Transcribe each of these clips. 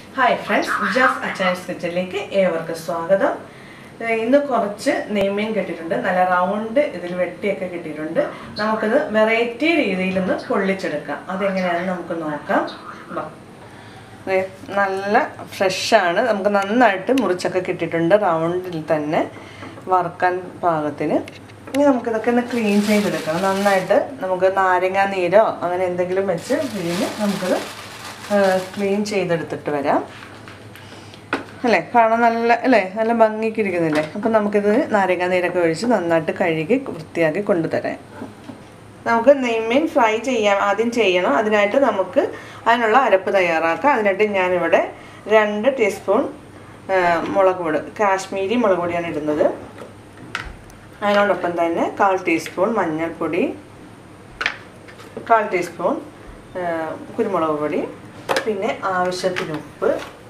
Hi friends jazz അച്ചാൻസ് കിച്ചണിലേക്ക് ഏവർക്കും സ്വാഗതം ഏഹ് ഇന്ന് കുറച്ച് നെയ്മീൻ കിട്ടിയിട്ടുണ്ട് നല്ല റൗണ്ട് ഇതിൽ വെട്ടിയൊക്കെ കിട്ടിയിട്ടുണ്ട് നമുക്കിത് വെറൈറ്റി രീതിയിലൊന്ന് പൊള്ളിച്ചെടുക്കാം അതെങ്ങനെയാണെന്ന് നമുക്ക് നോക്കാം വാ. ദേ, നല്ല ഫ്രഷാണ് നമുക്ക് നന്നായിട്ട് മുറിച്ചൊക്കെ കിട്ടിയിട്ടുണ്ട് റൗണ്ടിൽ തന്നെ വറുക്കാൻ പാകത്തിന് ഇനി നമുക്കിതൊക്കെ ഒന്ന് ക്ലീൻ ചെയ്തെടുക്കണം നന്നായിട്ട് നമുക്ക് നാരങ്ങ നീരോ അങ്ങനെ എന്തെങ്കിലും വെച്ച് പിഴിഞ്ഞ് നമുക്കിത് ക്ലീൻ ചെയ്തെടുത്തിട്ട് വരാം അല്ലേ കാണാൻ നല്ല അല്ലേ നല്ല ഭംഗിക്ക് ഇരിക്കുന്നില്ലേ അപ്പം നമുക്കിത് നാരങ്ങ നീരൊക്കെ ഒഴിച്ച് നന്നായിട്ട് കഴുകി വൃത്തിയാക്കി കൊണ്ടുതരാം നമുക്ക് നെയ്മീൻ ഫ്രൈ ചെയ്യാം ആദ്യം ചെയ്യണം അതിനായിട്ട് നമുക്ക് അതിനുള്ള അരപ്പ് തയ്യാറാക്കാം അതിനായിട്ട് ഞാനിവിടെ രണ്ട് ടീസ്പൂൺ ആ, മുളക് പൊടി കാശ്മീരി മുളക് പൊടിയാണ് ഇടുന്നത് അതിനോടൊപ്പം തന്നെ കാൽ ടീസ്പൂൺ മഞ്ഞൾപ്പൊടി കാൽ ടീസ്പൂൺ ആ, കുരുമുളക് പൊടി പിന്നെ ആവശ്യത്തിന് ഉപ്പ്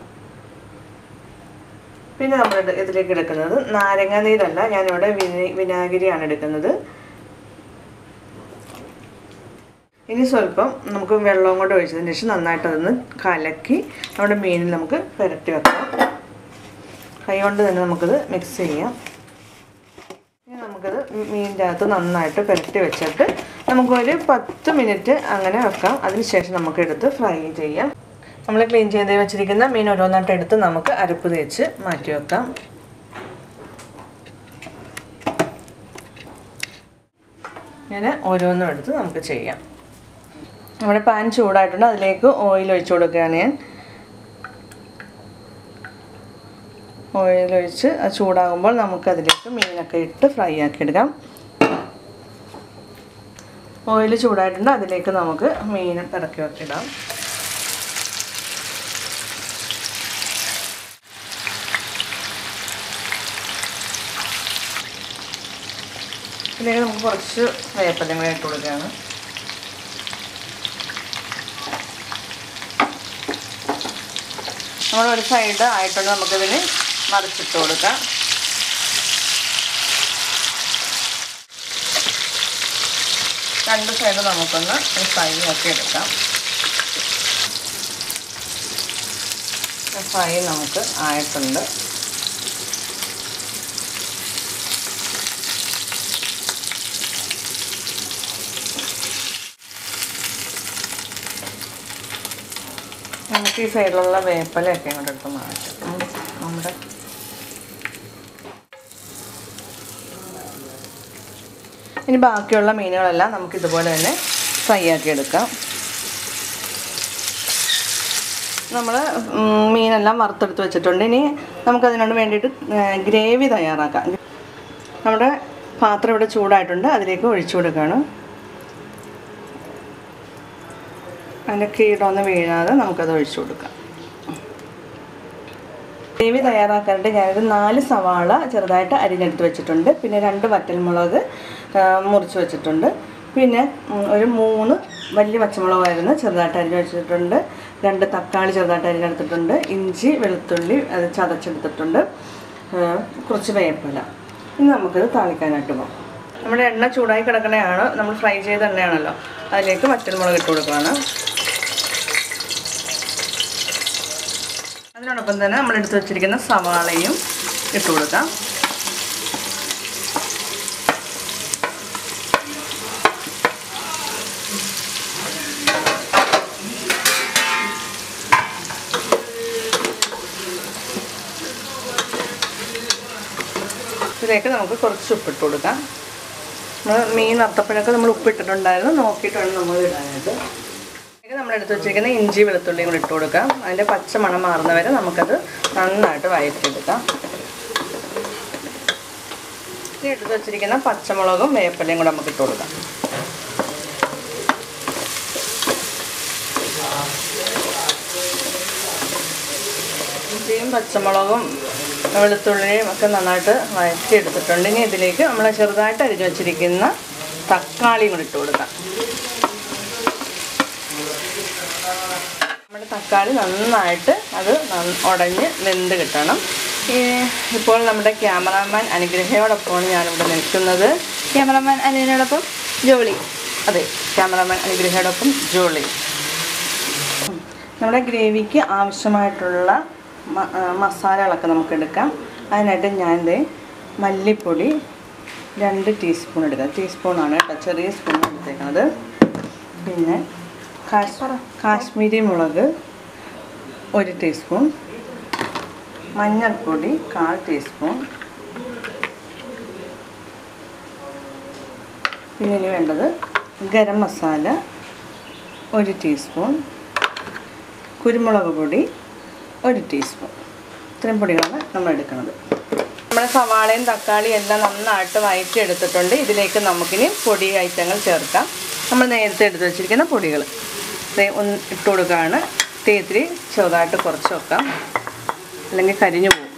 പിന്നെ നമ്മൾ ഇത് ഇതിലേക്ക് എടുക്കുന്നത് നാരങ്ങ നീരല്ല ഞാനിവിടെ വിന വിനാഗിരിയാണ് എടുക്കുന്നത് ഇനി സ്വല്പം നമുക്ക് വെള്ളവും കൂടെ ഒഴിച്ചതിന് ശേഷം നന്നായിട്ട് അതൊന്ന് കലക്കി നമ്മുടെ മീനിൽ നമുക്ക് പുരട്ടി വെക്കാം കൈ കൊണ്ട് തന്നെ നമുക്കിത് മിക്സ് ചെയ്യാം ഇനി നമുക്കിത് മീനിൻ്റെ അകത്ത് നന്നായിട്ട് പുരട്ടി വെച്ചിട്ട് നമുക്കൊരു പത്ത് മിനിറ്റ് അങ്ങനെ വെക്കാം അതിനുശേഷം നമുക്ക് എടുത്ത് ഫ്രൈ ചെയ്യാം നമ്മൾ ക്ലീൻ ചെയ്ത് വെച്ചിരിക്കുന്ന മീൻ ഓരോന്നായിട്ട് എടുത്ത് നമുക്ക് അരപ്പ് തേച്ച് മാറ്റി വെക്കാം ഇങ്ങനെ ഓരോന്നും എടുത്ത് നമുക്ക് ചെയ്യാം നമ്മുടെ പാൻ ചൂടായിട്ടുണ്ട് അതിലേക്ക് ഓയിൽ ഒഴിച്ചു കൊടുക്കുകയാണ് ഞാൻ ഓയിൽ ഒഴിച്ച് അത് ചൂടാകുമ്പോൾ നമുക്കതിലേക്ക് മീനൊക്കെ ഇട്ട് ഫ്രൈ ആക്കി എടുക്കാം ഓയിൽ ചൂടായിട്ടുണ്ട് അതിലേക്ക് നമുക്ക് മീൻ ഇറക്കി വെക്കിടാം ഇതിലേക്ക് നമുക്ക് കുറച്ച് വേപ്പലും കൂടെ ഇട്ട് കൊടുക്കുകയാണ് നമ്മൾ ഒരു സൈഡ് ആയിട്ടുണ്ട് നമുക്കിതിന് മറിച്ചിട്ട് കൊടുക്കാം രണ്ട് സൈഡ് നമുക്കൊന്ന് ഫ്രൈ ആക്കി എടുക്കാം ഫ്രൈ നമുക്ക് ആയിട്ടുണ്ട് നമുക്ക് ഈ സൈഡിലുള്ള വേപ്പലയൊക്കെ ഇങ്ങോട്ട് എടുത്ത് മാറ്റാം ഉം. നമ്മുടെ ഇനി ബാക്കിയുള്ള മീനുകളെല്ലാം നമുക്ക് ഇതുപോലെ തന്നെ ഫ്രൈ ആക്കി എടുക്കാം നമ്മൾ മീനെല്ലാം വറുത്തെടുത്ത് വെച്ചിട്ടുണ്ട് ഇനി നമുക്കതിനോട് വേണ്ടിയിട്ട് ഗ്രേവി തയ്യാറാക്കാം നമ്മുടെ പാത്രം ഇവിടെ ചൂടായിട്ടുണ്ട് അതിലേക്ക് ഒഴിച്ചു കൊടുക്കുകയാണ് അതിൻ്റെ കീടമൊന്നും വീഴാതെ നമുക്കത് ഒഴിച്ചു കൊടുക്കാം ഗ്രേവി തയ്യാറാക്കാനായിട്ട് ഞാനൊരു നാല് സവാള ചെറുതായിട്ട് അരിഞ്ഞെടുത്ത് വെച്ചിട്ടുണ്ട് പിന്നെ രണ്ട് വറ്റൽമുളക് ആ, മുറിച്ച് വെച്ചിട്ടുണ്ട് പിന്നെ ഉം, ഒരു മൂന്ന് വലിയ പച്ചമുളകായിരുന്നു ചെറുതായിട്ട് അരിഞ്ഞ് വെച്ചിട്ടുണ്ട് രണ്ട് തക്കാളി ചെറുതായിട്ട് അരിഞ്ഞെടുത്തിട്ടുണ്ട് ഇഞ്ചി വെളുത്തുള്ളി അത് ചതച്ചെടുത്തിട്ടുണ്ട് ആ, കുറച്ച് വേപ്പില ഇനി നമുക്കത് താളിക്കാനായിട്ട് പോകാം നമ്മുടെ എണ്ണ ചൂടായി കിടക്കണയാണ് നമ്മൾ ഫ്രൈ ചെയ്ത എണ്ണയാണല്ലോ അതിലേക്ക് വറ്റൽമുളക് ഇട്ട് കൊടുക്കുകയാണ് അതിനോടൊപ്പം തന്നെ നമ്മൾ എടുത്ത് വെച്ചിരിക്കുന്ന സവാളയും ഇട്ട് കൊടുക്കാം ഇതിലേക്ക് നമുക്ക് കുറച്ച് ഉപ്പിട്ട് കൊടുക്കാം നമ്മൾ മീൻ വറുത്തപ്പോഴൊക്കെ നമ്മൾ ഉപ്പിട്ടിട്ടുണ്ടായിരുന്നു നോക്കിയിട്ട് വേണം നമ്മൾ ഇടാനായിട്ട് ഇതിലേക്ക് നമ്മൾ എടുത്ത് വെച്ചിരിക്കുന്ന ഇഞ്ചി വെളുത്തുള്ളിയും കൂടി ഇട്ട് കൊടുക്കാം അതിൻ്റെ പച്ച മണം മാറുന്ന വരെ നമുക്കത് നന്നായിട്ട് വഴറ്റിയെടുക്കാം ഇനി എടുത്ത് വെച്ചിരിക്കുന്ന പച്ചമുളകും വേപ്പിലയും കൂടെ നമുക്ക് ഇട്ട് കൊടുക്കാം ഇഞ്ചിയും പച്ചമുളകും വെളുത്തുള്ളിയും ഒക്കെ നന്നായിട്ട് വഴറ്റിയെടുത്തിട്ടുണ്ട് ഇനി ഇതിലേക്ക് നമ്മൾ ചെറുതായിട്ട് അരിഞ്ഞു വെച്ചിരിക്കുന്ന തക്കാളിയും കൂടി ഇട്ട് കൊടുക്കാം നമ്മുടെ തക്കാളി നന്നായിട്ട് അത് നന്ന- ഉടഞ്ഞ് വെന്ത് കിട്ടണം ഈ ഇപ്പോൾ നമ്മുടെ ക്യാമറാമാൻ അനുഗ്രഹയോടൊപ്പമാണ് ഞാനിവിടെ നിൽക്കുന്നത് ക്യാമറമാൻ അനിയനോടൊപ്പം ജോളി അതെ ക്യാമറാമാൻ അനുഗ്രഹയോടൊപ്പം ജോളി നമ്മുടെ ഗ്രേവിക്ക് ആവശ്യമായിട്ടുള്ള മ- ആ, മസാലകളൊക്കെ നമുക്ക് എടുക്കാം അതിനായിട്ട് ഞാൻ ദേ മല്ലിപ്പൊടി രണ്ട് ടീസ്പൂൺ എടുക്കാം ടീസ്പൂണാണ് കേട്ടോ ചെറിയ സ്പൂൺ എടുത്തേക്കുന്നത് പിന്നെ കാശ് കാശ്മീരി മുളക് ഒരു ടീസ്പൂൺ മഞ്ഞൾപ്പൊടി കാൽ ടീസ്പൂൺ പിന്നെ ഇനി വേണ്ടത് ഗരം മസാല ഒരു ടീസ്പൂൺ കുരുമുളക് പൊടി ഒരു ടീസ്പൂൺ ഇത്രയും പൊടികളാണ് നമ്മൾ എടുക്കുന്നത് നമ്മുടെ സവാളയും തക്കാളിയും എല്ലാം നന്നായിട്ട് വഴറ്റിയെടുത്തിട്ടുണ്ട് ഇതിലേക്ക് നമുക്കിനി പൊടി ഐറ്റങ്ങൾ ചേർക്കാം നമ്മൾ നേരത്തെ എടുത്ത് വെച്ചിരിക്കുന്ന പൊടികൾ ദേ ഒന്ന് ഇട്ട് കൊടുക്കുകയാണ് തീ ഇത്തിരി ചെറുതായിട്ട് കുറച്ച് വെക്കാം അല്ലെങ്കിൽ കരിഞ്ഞു പോകും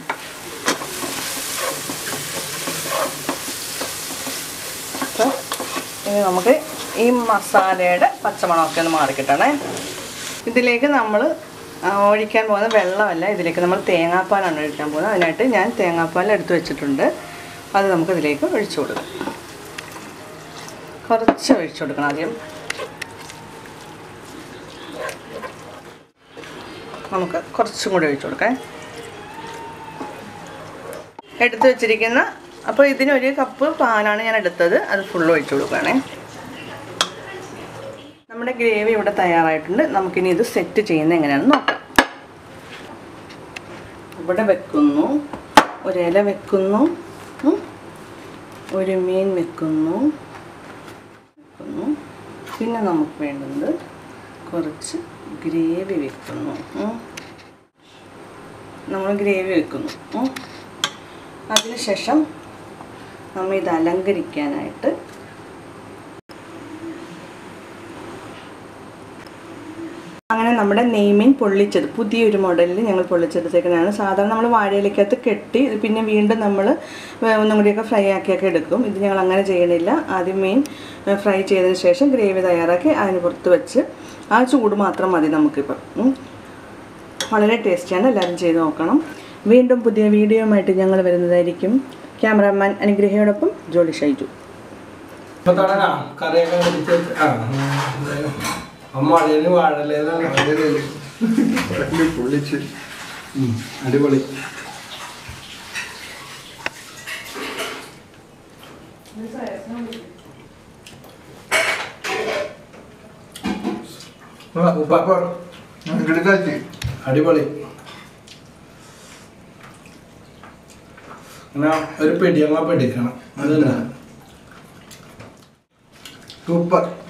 അപ്പോൾ ഇനി നമുക്ക് ഈ മസാലയുടെ പച്ചമണമൊക്കെ ഒന്ന് മാറിക്കിട്ടണേ ഇതിലേക്ക് നമ്മൾ ഒഴിക്കാൻ പോകുന്ന വെള്ളമല്ല ഇതിലേക്ക് നമ്മൾ തേങ്ങാപ്പാലാണ് ഒഴിക്കാൻ പോകുന്നത് അതിനായിട്ട് ഞാൻ തേങ്ങാപ്പാൽ എടുത്ത് വെച്ചിട്ടുണ്ട് അത് നമുക്ക് ഇതിലേക്ക് ഒഴിച്ചു കൊടുക്കാം കുറച്ച് ഒഴിച്ചു കൊടുക്കണം ആദ്യം നമുക്ക് കുറച്ചും കൂടി ഒഴിച്ചു കൊടുക്കാം എടുത്തു വെച്ചിരിക്കുന്ന അപ്പോൾ ഇതിനൊരു കപ്പ് പാലാണ് ഞാൻ എടുത്തത് അത് ഫുള്ള് ഒഴിച്ചു കൊടുക്കുകയാണേ നമ്മുടെ ഗ്രേവി ഇവിടെ തയ്യാറായിട്ടുണ്ട് നമുക്കിനി ഇത് സെറ്റ് ചെയ്യുന്നത് എങ്ങനെയാണെന്ന് നോക്കാം ഇവിടെ വെക്കുന്നു ഒരില വെക്കുന്നു ഉം. ഒരു മീൻ വെക്കുന്നു വെക്കുന്നു പിന്നെ നമുക്ക് വേണ്ടുന്നത് കുറച്ച് ഗ്രേവി വെക്കുന്നു ഉം. നമ്മൾ ഗ്രേവി വെക്കുന്നു ഉം. അതിനുശേഷം നമ്മൾ ഇത് അലങ്കരിക്കാനായിട്ട് അങ്ങനെ നമ്മുടെ നെയ്മീൻ പൊള്ളിച്ചത് പുതിയൊരു മോഡലിൽ ഞങ്ങൾ പൊള്ളിച്ചെടുത്തേക്കുന്നതാണ് സാധാരണ നമ്മൾ വാഴയിലേക്കകത്ത് കെട്ടി ഇത് പിന്നെ വീണ്ടും നമ്മൾ ഒന്നും കൂടിയൊക്കെ ഫ്രൈ ആക്കിയൊക്കെ എടുക്കും ഇത് ഞങ്ങൾ അങ്ങനെ ചെയ്യണില്ല ആദ്യം മീൻ ഫ്രൈ ചെയ്തതിന് ശേഷം ഗ്രേവി തയ്യാറാക്കി അതിന് പുറത്ത് വെച്ച് ആ ചൂട് മാത്രം മതി നമുക്കിപ്പം ഉം. വളരെ ടേസ്റ്റിയാണ് എല്ലാവരും ചെയ്ത് നോക്കണം വീണ്ടും പുതിയ വീഡിയോയുമായിട്ട് ഞങ്ങൾ വരുന്നതായിരിക്കും ക്യാമറാമാൻ അനുഗ്രഹയോടൊപ്പം ജോലി ഷൈജു ഇപ്പൊ തുടങ്ങാം കറിയൊക്കെ പിടിച്ച് ആ ഉം. അമ്മ അളിയന് വാഴലേതാണ് പൊള്ളിച്ച് ഉം, അടിപൊളി ആ, ഉപ്പ അപ്പോൾ എടുക്കാച്ചി അടിപൊളി എന്നാ ഒരു പിടിയങ്ങ പിടിക്കണം അതല്ല സൂപ്പർ